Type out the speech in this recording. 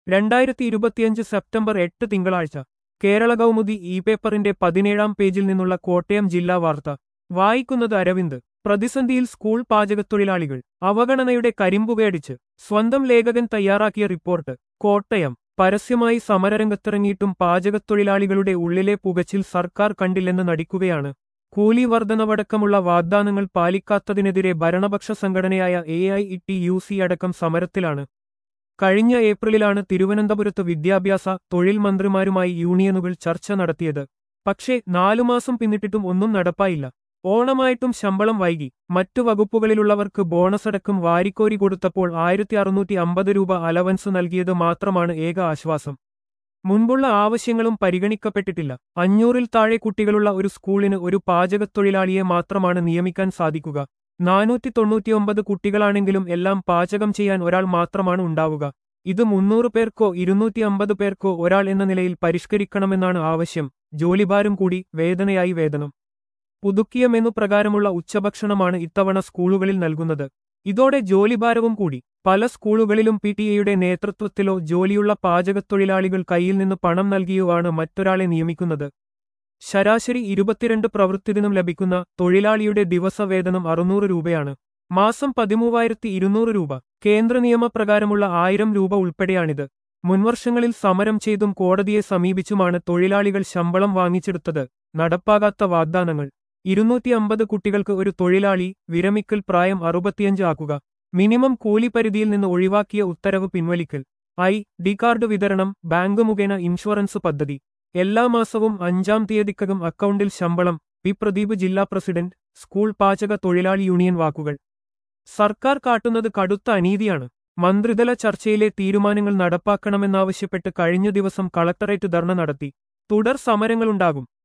രണ്ടായിരത്തി ഇരുപത്തിയഞ്ച് സെപ്റ്റംബർ എട്ട് തിങ്കളാഴ്ച കേരള കൗമുദി ഇ പേപ്പറിന്റെ പതിനേഴാം പേജിൽ നിന്നുള്ള കോട്ടയം ജില്ലാ വാർത്ത വായിക്കുന്നത് അരവിന്ദ് പ്രതിസന്ധിയിൽ സ്കൂൾ പാചകത്തൊഴിലാളികൾ അവഗണനയുടെ കരിമ്പുകയടിച്ച് സ്വന്തം ലേഖകൻ തയ്യാറാക്കിയ റിപ്പോർട്ട് കോട്ടയം പരസ്യമായി സമരരംഗത്തിറങ്ങിയിട്ടും പാചകത്തൊഴിലാളികളുടെ ഉള്ളിലെ പുകച്ചിൽ സർക്കാർ കണ്ടില്ലെന്ന് നടിക്കുകയാണ് കൂലി വർധനവടക്കമുള്ള വാഗ്ദാനങ്ങൾ പാലിക്കാത്തതിനെതിരെ ഭരണപക്ഷ സംഘടനയായ A I T U C അടക്കം സമരത്തിലാണ് കഴിഞ്ഞ ഏപ്രിലിലാണ് തിരുവനന്തപുരത്ത് വിദ്യാഭ്യാസ തൊഴിൽ മന്ത്രിമാരുമായി യൂണിയനുകൾ ചർച്ച നടത്തിയത് പക്ഷേ നാലുമാസം പിന്നിട്ടിട്ടും ഒന്നും നടപ്പായില്ല ഓണമായിട്ടും ശമ്പളം വൈകി മറ്റു വകുപ്പുകളിലുള്ളവർക്ക് ബോണസടക്കം വാരിക്കോരി കൊടുത്തപ്പോൾ ആയിരത്തി അറുന്നൂറ്റി അമ്പത് രൂപ അലവൻസ് നൽകിയത് മാത്രമാണ് ഏക ആശ്വാസം മുൻപുള്ള ആവശ്യങ്ങളും പരിഗണിക്കപ്പെട്ടിട്ടില്ല അഞ്ഞൂറിൽ താഴെ കുട്ടികളുള്ള ഒരു സ്കൂളിന് ഒരു പാചകത്തൊഴിലാളിയെ മാത്രമാണ് നിയമിക്കാൻ സാധിക്കുക നാനൂറ്റി തൊണ്ണൂറ്റിയൊമ്പത് കുട്ടികളാണെങ്കിലും എല്ലാം പാചകം ചെയ്യാൻ ഒരാൾ മാത്രമാണ് ഉണ്ടാവുക ഇത് മുന്നൂറ് പേർക്കോ ഇരുന്നൂറ്റി അമ്പത് പേർക്കോ ഒരാൾ എന്ന നിലയിൽ പരിഷ്കരിക്കണമെന്നാണ് ആവശ്യം ജോലിഭാരം കൂടി വേദനയായി വേതനം പുതുക്കിയ മെനു പ്രകാരമുള്ള ഉച്ചഭക്ഷണമാണ് ഇത്തവണ സ്കൂളുകളിൽ നൽകുന്നത് ഇതോടെ ജോലിഭാരവും കൂടി പല സ്കൂളുകളിലും പി ടി എയുടെ നേതൃത്വത്തിലോ ജോലിയുള്ള പാചകത്തൊഴിലാളികൾ കയ്യിൽ നിന്ന് പണം നൽകിയോ ആണ് മറ്റൊരാളെ നിയമിക്കുന്നത് ശരാശരി ഇരുപത്തിരണ്ട് പ്രവൃത്തിദിനം ലഭിക്കുന്ന തൊഴിലാളിയുടെ ദിവസവേതനം അറുന്നൂറ് രൂപയാണ് മാസം പതിമൂവായിരത്തി ഇരുന്നൂറ് രൂപ കേന്ദ്ര നിയമപ്രകാരമുള്ള ആയിരം രൂപ ഉൾപ്പെടെയാണിത് മുൻവർഷങ്ങളിൽ സമരം ചെയ്തും കോടതിയെ സമീപിച്ചുമാണ് തൊഴിലാളികൾ ശമ്പളം വാങ്ങിച്ചെടുത്തത് നടപ്പാകാത്ത വാഗ്ദാനങ്ങൾ ഇരുന്നൂറ്റി അമ്പത് കുട്ടികൾക്ക് ഒരു തൊഴിലാളി വിരമിക്കൽ പ്രായം അറുപത്തിയഞ്ച് ആക്കുക മിനിമം കൂലിപരിധിയിൽ നിന്ന് ഒഴിവാക്കിയ ഉത്തരവ് പിൻവലിക്കൽ ഐ ഡി കാർഡ് വിതരണം ബാങ്ക് മുഖേന ഇൻഷുറൻസ് പദ്ധതി എല്ലാ മാസവും അഞ്ചാം തീയതിക്കകം അക്കൗണ്ടിൽ ശമ്പളം പി പ്രദീപ് ജില്ലാ പ്രസിഡന്റ് സ്കൂൾ പാചക തൊഴിലാളി യൂണിയൻ വാക്കുകൾ സർക്കാർ കാട്ടുന്നത് കടുത്ത അനീതിയാണ് മന്ത്രിതല ചർച്ചയിലെ തീരുമാനങ്ങൾ നടപ്പാക്കണമെന്നാവശ്യപ്പെട്ട് കഴിഞ്ഞ ദിവസം കളക്ടറേറ്റ് ധർണ നടത്തി തുടർ സമരങ്ങളുണ്ടാകും